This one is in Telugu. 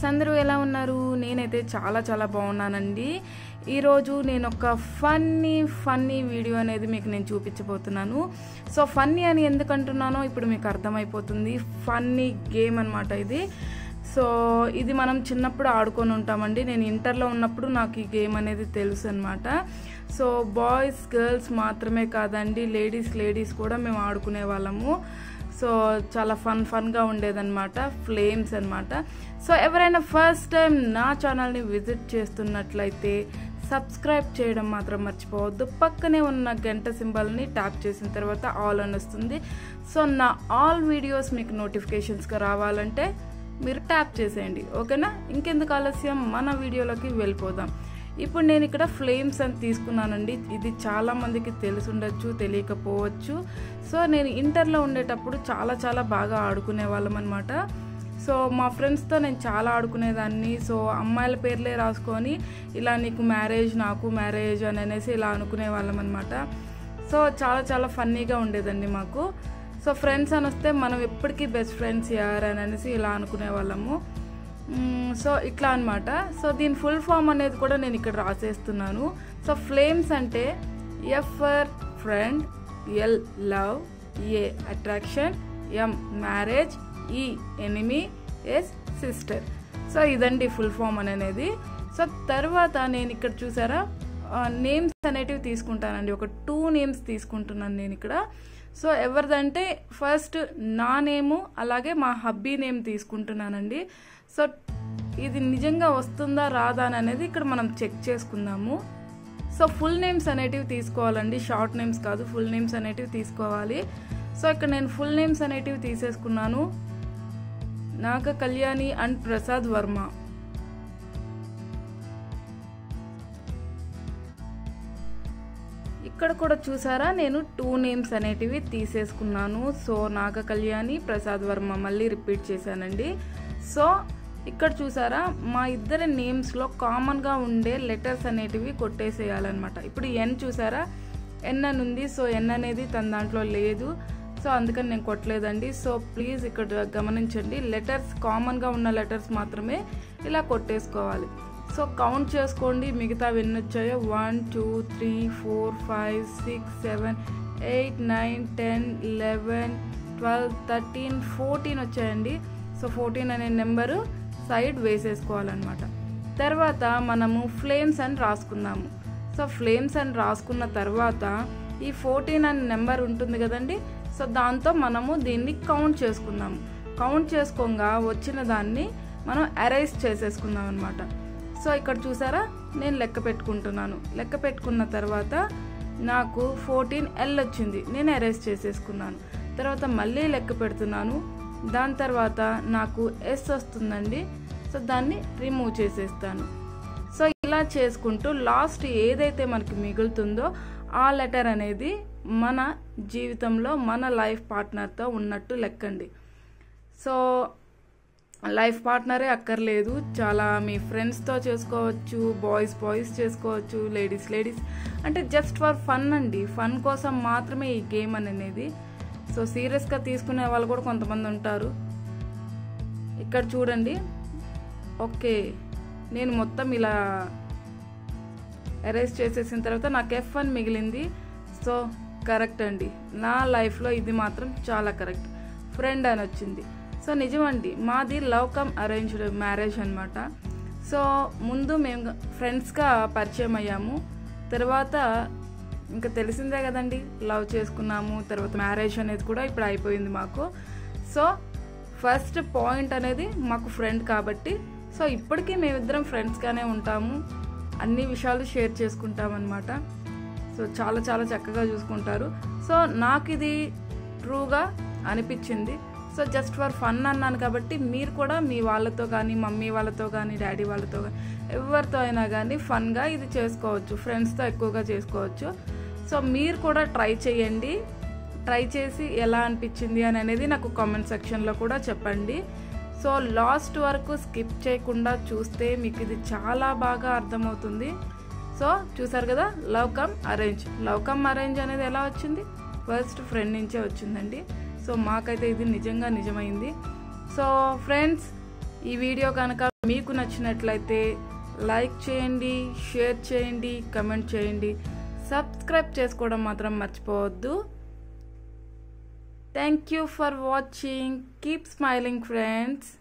ఫ్రెండ్స్ అందరూ ఎలా ఉన్నారు నేనైతే చాలా చాలా బాగున్నానండి ఈరోజు నేను ఒక ఫన్నీ ఫన్నీ వీడియో అనేది మీకు నేను చూపించబోతున్నాను సో ఫన్నీ అని ఎందుకు అంటున్నానో ఇప్పుడు మీకు అర్థమైపోతుంది ఫన్నీ గేమ్ అనమాట ఇది సో ఇది మనం చిన్నప్పుడు ఆడుకొని ఉంటామండి నేను ఇంటర్లో ఉన్నప్పుడు నాకు ఈ గేమ్ అనేది తెలుసు అనమాట సో బాయ్స్ గర్ల్స్ మాత్రమే కాదండి లేడీస్ లేడీస్ కూడా మేము ఆడుకునే వాళ్ళము సో చాలా ఫన్ ఫన్గా ఉండేదన్నమాట ఫ్లేమ్స్ అనమాట సో ఎవరైనా ఫస్ట్ టైం నా ఛానల్ని విజిట్ చేస్తున్నట్లయితే సబ్స్క్రైబ్ చేయడం మాత్రం మర్చిపోవద్దు పక్కనే ఉన్న గంట సింబల్ని ట్యాప్ చేసిన తర్వాత ఆల్ అని వస్తుంది సో నా ఆల్ వీడియోస్ మీకు నోటిఫికేషన్స్గా రావాలంటే మీరు ట్యాప్ చేసేయండి ఓకేనా ఇంకెందుకు ఆలస్యం మన వీడియోలోకి వెళ్ళిపోదాం ఇప్పుడు నేను ఇక్కడ ఫ్లేమ్స్ అని తీసుకున్నానండి ఇది చాలా మందికి తెలిసి ఉండొచ్చు తెలియకపోవచ్చు సో నేను ఇంటర్లో ఉండేటప్పుడు చాలా చాలా బాగా ఆడుకునే వాళ్ళం అనమాట సో మా ఫ్రెండ్స్తో నేను చాలా ఆడుకునేదాన్ని సో అమ్మాయిల పేర్లే రాసుకొని ఇలా నీకు మ్యారేజ్ నాకు మ్యారేజ్ అని అనేసి ఇలా అనుకునే వాళ్ళం అనమాట సో చాలా చాలా ఫన్నీగా ఉండేదండి మాకు సో ఫ్రెండ్స్ అని వస్తే మనం ఎప్పటికీ బెస్ట్ ఫ్రెండ్స్ యార్ అని అనేసి ఇలా అనుకునే వాళ్ళము సో ఇట్లా అనమాట సో దీని ఫుల్ ఫామ్ అనేది కూడా నేను ఇక్కడ రాసేస్తున్నాను సో ఫ్లేమ్స్ అంటే F for friend L love A attraction M marriage E enemy S sister so ఇదండి ఫుల్ ఫామ్ అనేది సో తర్వాత నేను ఇక్కడ చూసారా నేమ్స్ అనేటివి తీసుకుంటానండి ఒక టూ నేమ్స్ తీసుకుంటున్నాను నేను ఇక్కడ సో ఎవరిదంటే ఫస్ట్ నా నేము అలాగే మా హబ్బీ నేమ్ తీసుకుంటున్నానండి సో ఇది నిజంగా వస్తుందా రాదా అని అనేది ఇక్కడ మనం చెక్ చేసుకుందాము సో ఫుల్ నేమ్స్ అనేటివి తీసుకోవాలండి షార్ట్ నేమ్స్ కాదు ఫుల్ నేమ్స్ అనేటివి తీసుకోవాలి సో ఇక్కడ నేను ఫుల్ నేమ్స్ అనేటివి తీసేసుకున్నాను నాగ కళ్యాణి అండ్ ప్రసాద్ వర్మ ఇక్కడ కూడా చూసారా నేను టూ నేమ్స్ అనేటివి తీసేసుకున్నాను సో నాగ కళ్యాణి ప్రసాద్ వర్మ మళ్ళీ రిపీట్ చేశానండి సో ఇక్కడ చూసారా మా ఇద్దరి నేమ్స్లో కామన్గా ఉండే లెటర్స్ అనేటివి కొట్టేసేయాలన్నమాట ఇప్పుడు ఎన్ చూసారా ఎన్ అని ఉంది సో ఎన్ అనేది తన దాంట్లో లేదు సో అందుకని నేను కొట్టలేదండి సో ప్లీజ్ ఇక్కడ గమనించండి లెటర్స్ కామన్గా ఉన్న లెటర్స్ మాత్రమే ఇలా కొట్టేసుకోవాలి సో కౌంట్ చేసుకోండి మిగతా ఎన్ని వచ్చాయో one two three four five six seven eight nine ten eleven twelve thirteen fourteen వచ్చాయండి సో ఫోర్టీన్ అనే నెంబరు సైడ్ వేసేసుకోవాలన్నమాట తర్వాత మనము ఫ్లేమ్స్ అని రాసుకుందాము సో ఫ్లేమ్స్ అని రాసుకున్న తర్వాత ఈ ఫోర్టీన్ అనే నెంబర్ ఉంటుంది కదండి సో దాంతో మనము దీన్ని కౌంట్ చేసుకుందాము కౌంట్ చేసుకోగా వచ్చిన దాన్ని మనం అరైజ్ చేసేసుకుందాం అనమాట సో ఇక్కడ చూసారా నేను లెక్క పెట్టుకుంటున్నాను లెక్క పెట్టుకున్న తర్వాత నాకు ఫోర్టీన్ ఎల్ వచ్చింది నేను అరైజ్ చేసేసుకున్నాను తర్వాత మళ్ళీ లెక్క పెడుతున్నాను దాని తర్వాత నాకు ఎస్ వస్తుందండి సో దాన్ని రిమూవ్ చేసేస్తాను సో ఇలా చేసుకుంటూ లాస్ట్ ఏదైతే మనకి మిగులుతుందో ఆ లెటర్ అనేది మన జీవితంలో మన లైఫ్ పార్ట్నర్తో ఉన్నట్టు లెక్కండి సో లైఫ్ పార్ట్నరే అక్కర్లేదు చాలా మీ ఫ్రెండ్స్తో చేసుకోవచ్చు బాయ్స్ బాయ్స్ చేసుకోవచ్చు లేడీస్ లేడీస్ అంటే జస్ట్ ఫర్ ఫన్ అండి ఫన్ కోసం మాత్రమే ఈ గేమ్ అనేది సో సీరియస్గా తీసుకునే వాళ్ళు కూడా కొంతమంది ఉంటారు ఇక్కడ చూడండి ఓకే నేను మొత్తం ఇలా అరేంజ్ చేసేసిన తర్వాత నాకు ఎఫ్ అని మిగిలింది సో కరెక్ట్ అండి నా లైఫ్లో ఇది మాత్రం చాలా కరెక్ట్ ఫ్రెండ్ అని వచ్చింది సో నిజమండి మాది లవ్ కమ్ అరేంజ్డ్ మ్యారేజ్ అనమాట సో ముందు మేము ఫ్రెండ్స్గా పరిచయం అయ్యాము తర్వాత ఇంకా తెలిసిందే కదండి లవ్ చేసుకున్నాము తర్వాత మ్యారేజ్ అనేది కూడా ఇప్పుడు అయిపోయింది మాకు సో ఫస్ట్ పాయింట్ అనేది మాకు ఫ్రెండ్ కాబట్టి సో ఇప్పటికీ మేమిద్దరం ఫ్రెండ్స్గానే ఉంటాము అన్ని విషయాలు షేర్ చేసుకుంటాం అనమాట సో చాలా చాలా చక్కగా చూసుకుంటారు సో నాకు ఇది ట్రూగా అనిపించింది సో జస్ట్ ఫర్ ఫన్ అన్నాను కాబట్టి మీరు కూడా మీ వాళ్ళతో కానీ మమ్మీ వాళ్ళతో కానీ డాడీ వాళ్ళతో కానీ ఎవరితో అయినా కానీ ఫన్గా ఇది చేసుకోవచ్చు ఫ్రెండ్స్తో ఎక్కువగా చేసుకోవచ్చు సో మీరు కూడా ట్రై చేయండి ట్రై చేసి ఎలా అనిపించింది అని అనేది నాకు కామెంట్ సెక్షన్లో కూడా చెప్పండి సో లాస్ట్ వరకు స్కిప్ చేయకుండా చూస్తే మీకు ఇది చాలా బాగా అర్థమవుతుంది సో చూసారు కదా love come arrange love come arrange అనేది ఎలా వచ్చింది ఫస్ట్ ఫ్రెండ్ నుంచే వచ్చిందండి సో మాకైతే ఇది నిజంగా నిజమైంది సో ఫ్రెండ్స్ ఈ వీడియో కనుక మీకు నచ్చినట్లయితే లైక్ చేయండి షేర్ చేయండి కమెంట్ చేయండి సబ్స్క్రైబ్ చేసుకోవడం మాత్రం మర్చిపోవద్దు thank you for watching keep smiling friends